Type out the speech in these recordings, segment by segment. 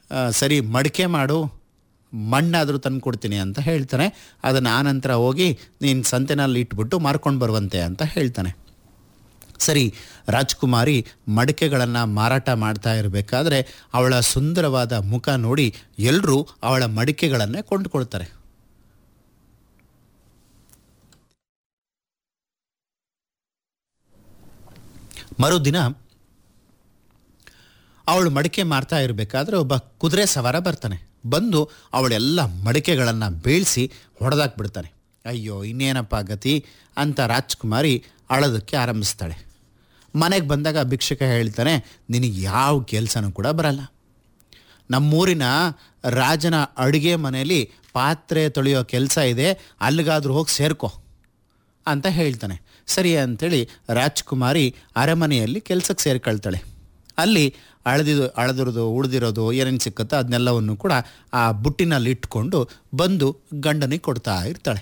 ಆ, ಸರಿ ಮಡಿಕೆ ಮಾಡು ಮಣ್ಣಾದರೂ ತಂದು ಕೊಡ್ತೀನಿ ಅಂತ ಹೇಳ್ತಾನೆ ಅದನ್ನು ಆನಂತರ ಹೋಗಿ ನೀನು ಸಂತೆನಲ್ಲಿ ಇಟ್ಬಿಟ್ಟು ಮಾರ್ಕೊಂಡು ಬರುವಂತೆ ಅಂತ ಹೇಳ್ತಾನೆ ಸರಿ ರಾಜ್ಕುಮಾರಿ ಮಡಿಕೆಗಳನ್ನು ಮಾರಾಟ ಮಾಡ್ತಾ ಇರಬೇಕಾದ್ರೆ ಅವಳ ಸುಂದರವಾದ ಮುಖ ನೋಡಿ ಎಲ್ಲರೂ ಅವಳ ಮಡಿಕೆಗಳನ್ನೇ ಕೊಂಡುಕೊಳ್ತಾರೆ ಮರುದಿನ ಅವಳು ಮಡಿಕೆ ಮಾರ್ತಾ ಇರಬೇಕಾದ್ರೆ ಒಬ್ಬ ಕುದುರೆ ಸವಾರ ಬರ್ತಾನೆ ಬಂದು ಅವಳೆಲ್ಲ ಮಡಿಕೆಗಳನ್ನು ಬೀಳಿಸಿ ಹೊಡೆದಾಕ್ಬಿಡ್ತಾನೆ ಅಯ್ಯೋ ಇನ್ನೇನಪ್ಪ ಗತಿ ಅಂತ ರಾಜ್ಕುಮಾರಿ ಅಳೋದಕ್ಕೆ ಆರಂಭಿಸ್ತಾಳೆ ಮನೆಗೆ ಬಂದಾಗ ಭಿಕ್ಷಕ ಹೇಳ್ತಾನೆ ನಿನಗೆ ಯಾವ ಕೆಲಸನೂ ಕೂಡ ಬರಲ್ಲ ನಮ್ಮೂರಿನ ರಾಜನ ಅಡುಗೆ ಮನೆಯಲ್ಲಿ ಪಾತ್ರೆ ತೊಳೆಯೋ ಕೆಲಸ ಇದೆ ಅಲ್ಲಿಗಾದ್ರೂ ಹೋಗಿ ಸೇರ್ಕೋ ಅಂತ ಹೇಳ್ತಾನೆ ಸರಿ ಅಂಥೇಳಿ ರಾಜ್ಕುಮಾರಿ ಅರಮನೆಯಲ್ಲಿ ಕೆಲಸಕ್ಕೆ ಸೇರ್ಕೊಳ್ತಾಳೆ ಅಲ್ಲಿ ಅಳೆದಿದ್ದು ಅಳೆದಿರೋದು ಉಳಿದಿರೋದು ಏನೇನು ಸಿಕ್ಕುತ್ತೋ ಅದನ್ನೆಲ್ಲವನ್ನು ಕೂಡ ಆ ಬುಟ್ಟಿನಲ್ಲಿ ಇಟ್ಕೊಂಡು ಬಂದು ಗಂಡನಿಗೆ ಕೊಡ್ತಾ ಇರ್ತಾಳೆ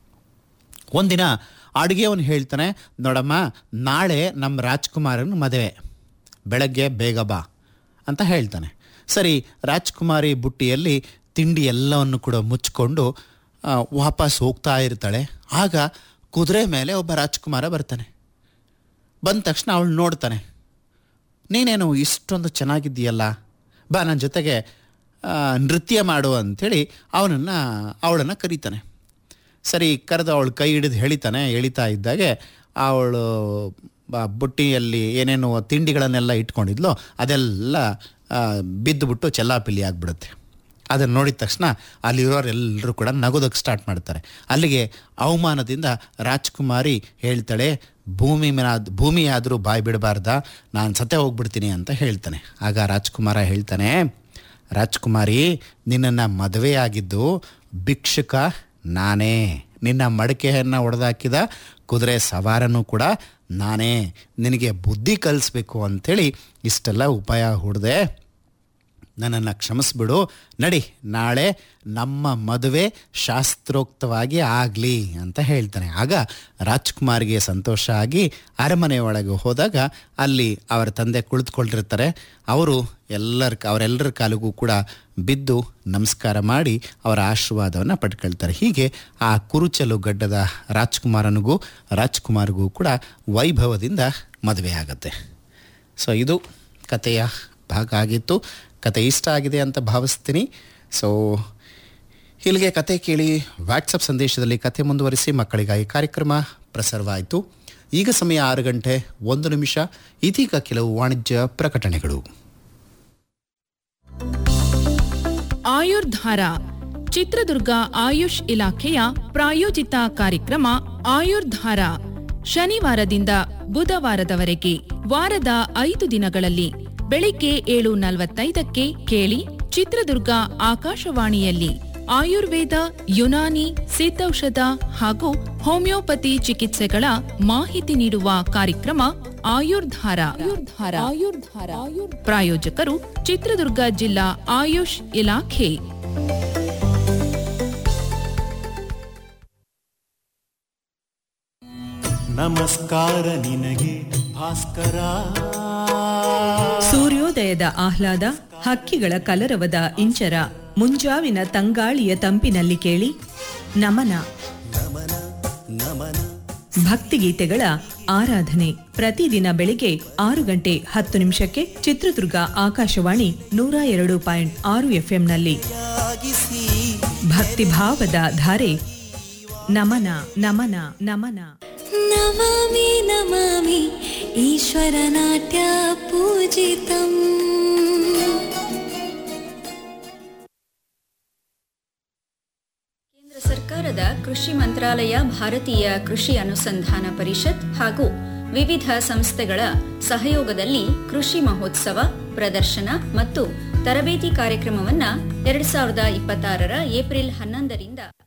ಒಂದಿನ ಅಡುಗೆಯವನು ಹೇಳ್ತಾನೆ ನೋಡಮ್ಮ ನಾಳೆ ನಮ್ಮ ರಾಜ್ಕುಮಾರನ ಮದುವೆ ಬೆಳಗ್ಗೆ ಬೇಗ ಬಾ ಅಂತ ಹೇಳ್ತಾನೆ ಸರಿ ರಾಜ್ಕುಮಾರಿ ಬುಟ್ಟಿಯಲ್ಲಿ ತಿಂಡಿ ಎಲ್ಲವನ್ನು ಕೂಡ ಮುಚ್ಕೊಂಡು ಆ, ವಾಪಸ್ ಹೋಗ್ತಾ ಇರ್ತಾಳೆ ಆಗ ಕುದುರೆ ಮೇಲೆ ಒಬ್ಬ ರಾಜ್ಕುಮಾರ ಬರ್ತಾನೆ ಬಂದ ತಕ್ಷಣ ಅವಳು ನೋಡ್ತಾನೆ ನೀನೇನು ಇಷ್ಟೊಂದು ಚೆನ್ನಾಗಿದ್ದೀಯಲ್ಲ ಬಾ ನನ್ನ ಜೊತೆಗೆ ಆ, ನೃತ್ಯ ಮಾಡು ಅಂಥೇಳಿ ಅವನನ್ನು ಅವಳನ್ನು ಕರೀತಾನೆ ಸರಿ ಕರೆದು ಅವಳು ಕೈ ಹಿಡಿದು ಎಳಿತಾನೆ ಎಳಿತಾ ಇದ್ದಾಗೆ ಅವಳು ಬ- ಬುಟ್ಟಿಯಲ್ಲಿ ಏನೇನು ತಿಂಡಿಗಳನ್ನೆಲ್ಲ ಇಟ್ಕೊಂಡಿದ್ಲೋ ಅದೆಲ್ಲ ಆ, ಬಿದ್ದುಬಿಟ್ಟು ಚೆಲ್ಲಾಪಿಲ್ಲಿ ಆಗಿಬಿಡುತ್ತೆ ಅದನ್ನು ನೋಡಿದ ತಕ್ಷಣ ಅಲ್ಲಿರೋರೆಲ್ಲರೂ ಕೂಡ ನಗೋದಕ್ಕೆ ಸ್ಟಾರ್ಟ್ ಮಾಡ್ತಾರೆ ಅಲ್ಲಿಗೆ ಅವಮಾನದಿಂದ ರಾಜ್ಕುಮಾರಿ ಹೇಳ್ತಾಳೆ ಭೂಮಿ ಮೇಲ ಭೂಮಿ ಆದರೂ ಬಾಯಿ ಬಿಡಬಾರ್ದ ನಾನು ಸತೆ ಹೋಗ್ಬಿಡ್ತೀನಿ ಅಂತ ಹೇಳ್ತಾನೆ ಆಗ ರಾಜ್ಕುಮಾರ ಹೇಳ್ತಾನೆ ರಾಜ್ಕುಮಾರಿ ನಿನ್ನನ್ನು ಮದುವೆಯಾಗಿದ್ದು ಭಿಕ್ಷುಕ ನಾನೇ ನಿನ್ನ ಮಡಿಕೆಯನ್ನು ಒಡೆದಾಕಿದ ಕುದುರೆ ಸವಾರನೂ ಕೂಡ ನಾನೇ ನಿನಗೆ ಬುದ್ಧಿ ಕಲಿಸ್ಬೇಕು ಅಂಥೇಳಿ ಇಷ್ಟೆಲ್ಲ ಉಪಾಯ ಹುಡ್ದೆ ನನ್ನನ್ನು ಕ್ಷಮಿಸ್ಬಿಡು ನಡಿ ನಾಳೆ ನಮ್ಮ ಮದುವೆ ಶಾಸ್ತ್ರೋಕ್ತವಾಗಿ ಆಗಲಿ ಅಂತ ಹೇಳ್ತಾನೆ ಆಗ ರಾಜ್ಕುಮಾರ್ಗೆ ಸಂತೋಷ ಆಗಿ ಅರಮನೆ ಒಳಗೆ ಹೋದಾಗ ಅಲ್ಲಿ ಅವರ ತಂದೆ ಕುಳಿತುಕೊಂಡಿರ್ತಾರೆ ಅವರು ಎಲ್ಲರ ಅವರೆಲ್ಲರ ಕಾಲಿಗೂ ಕೂಡ ಬಿದ್ದು ನಮಸ್ಕಾರ ಮಾಡಿ ಅವರ ಆಶೀರ್ವಾದವನ್ನು ಪಡ್ಕೊಳ್ತಾರೆ ಹೀಗೆ ಆ ಕುರುಚಲು ಗಡ್ಡದ ರಾಜ್ಕುಮಾರನಿಗೂ ರಾಜ್ಕುಮಾರ್ಗೂ ಕೂಡ ವೈಭವದಿಂದ ಮದುವೆ ಆಗುತ್ತೆ ಸೊ ಇದು ಕಥೆಯ ಭಾಗ ಆಗಿತ್ತು ಕತೆ ಇಷ್ಟ ಆಗಿದೆ ಅಂತ ಭಾವಿಸ್ತೀನಿ ಸೊ ಇಲ್ಲಿಗೆ ಕತೆ ಕೇಳಿ ವಾಟ್ಸಪ್ ಸಂದೇಶದಲ್ಲಿ ಕತೆ ಮುಂದುವರಿಸಿ ಮಕ್ಕಳಿಗಾಗಿ ಕಾರ್ಯಕ್ರಮ ಪ್ರಸಾರವಾಯಿತು ಈಗ ಸಮಯ ಆರು ಗಂಟೆ ಒಂದು ನಿಮಿಷ ಇದೀಗ ಕೆಲವು ವಾಣಿಜ್ಯ ಪ್ರಕಟಣೆಗಳು ಆಯುರ್ಧಾರ ಚಿತ್ರದುರ್ಗ ಆಯುಷ್ ಇಲಾಖೆಯ ಪ್ರಾಯೋಜಿತ ಕಾರ್ಯಕ್ರಮ ಆಯುರ್ಧಾರ ಶನಿವಾರದಿಂದ ಬುಧವಾರದವರೆಗೆ ವಾರದ ಐದು ದಿನಗಳಲ್ಲಿ ಬೆಳಿಗ್ಗೆ ಏಳು ನಲವತ್ತೈದಕ್ಕೆ ಕೇಳಿ ಚಿತ್ರದುರ್ಗ ಆಕಾಶವಾಣಿಯಲ್ಲಿ ಆಯುರ್ವೇದ ಯುನಾನಿ ಸಿದ್ಧೌಷಧ ಹಾಗೂ ಹೋಮಿಯೋಪತಿ ಚಿಕಿತ್ಸೆಗಳ ಮಾಹಿತಿ ನೀಡುವ ಕಾರ್ಯಕ್ರಮ ಆಯುರ್ಧಾರ ಆಯುರ್ಧಾರ ಆಯುರ್ಧಾರ ಪ್ರಾಯೋಜಕರು ಚಿತ್ರದುರ್ಗ ಜಿಲ್ಲಾ ಆಯುಷ್ ಇಲಾಖೆ ನಮಸ್ಕಾರ ನಿನಗೆ ಭಾಸ್ಕರ ಸೂರ್ಯೋದಯದ ಆಹ್ಲಾದ ಹಕ್ಕಿಗಳ ಕಲರವದ ಇಂಚರ ಮುಂಜಾವಿನ ತಂಗಾಳಿಯ ತಂಪಿನಲ್ಲಿ ಕೇಳಿ ನಮನ ಭಕ್ತಿಗೀತೆಗಳ ಆರಾಧನೆ ಪ್ರತಿದಿನ ಬೆಳಿಗ್ಗೆ ಆರು ಗಂಟೆ ಹತ್ತು ನಿಮಿಷಕ್ಕೆ ಚಿತ್ರದುರ್ಗ ಆಕಾಶವಾಣಿ ನೂರ ಎರಡು ಪಾಯಿಂಟ್ ಆರು ಎಫ್ಎಂನಲ್ಲಿ ಭಕ್ತಿಭಾವದ ಧಾರೆ ನಮನ ನಮನ ನಮನ ನಮಾಮಿ ನಮಾಮಿ ಈಶ್ವರನಾಟ್ಯ ಪೂಜಿತಂ ಕೇಂದ್ರ ಸರ್ಕಾರದ ಕೃಷಿ ಮಂತ್ರಾಲಯ ಭಾರತೀಯ ಕೃಷಿ ಅನುಸಂಧಾನ ಪರಿಷತ್ ಹಾಗೂ ವಿವಿಧ ಸಂಸ್ಥೆಗಳ ಸಹಯೋಗದಲ್ಲಿ ಕೃಷಿ ಮಹೋತ್ಸವ ಪ್ರದರ್ಶನ ಮತ್ತು ತರಬೇತಿ ಕಾರ್ಯಕ್ರಮವನ್ನ ಎರಡ್ ಸಾವಿರದ ಇಪ್ಪತ್ತಾರರ ಏಪ್ರಿಲ್ ಹನ್ನೊಂದರಿಂದ